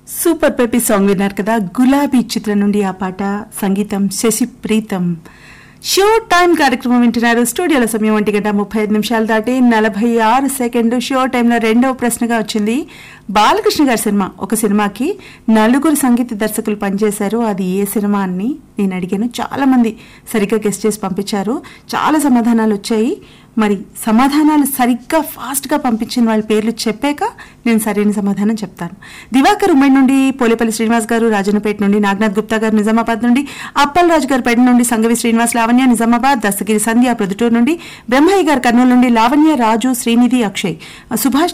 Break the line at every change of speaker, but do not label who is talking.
super peppy song విన్నారు కదా గులాబీ చిత్రం నుండి ఆ పాట సంగీతం శశి ప్రీతం షో టైం కార్యక్రమం వింటున్నారు స్టూడియోల సమయం ఒంటి గంట ముప్పై ఐదు నిమిషాలు దాటి నలభై ఆరు సెకండ్ షో టైంలో రెండవ ప్రశ్నగా వచ్చింది బాలకృష్ణ గారి సినిమా ఒక సినిమాకి నలుగురు సంగీత దర్శకులు పనిచేశారు అది ఏ సినిమా అని నేను అడిగాను చాలా మంది సరిగ్గా గెస్ట్ చేసి పంపించారు చాలా సమాధానాలు వచ్చాయి మరి సమాధానాలు సరిగ్గా ఫాస్ట్గా పంపించిన వాళ్ళ పేర్లు చెప్పాక నేను సరైన సమాధానం చెప్తాను దివాకర్ ఉమ్మడి నుండి పోలేపల్లి శ్రీనివాస్ గారు రాజన్నపేట నుండి నాగనాథ్ గుప్తా గారు నిజామాబాద్ నుండి అప్పల్ రాజు గారు పేట నుండి సంగవి శ్రీనివాస్ లావణ్య నిజామాబాద్ దస్తగిరి సంధ్య ప్రొద్దుటూరు నుండి బ్రహ్మయ్య గారు కర్నూలు నుండి లావణ్య రాజు శ్రీనిధి అక్షయ్ సుభాష్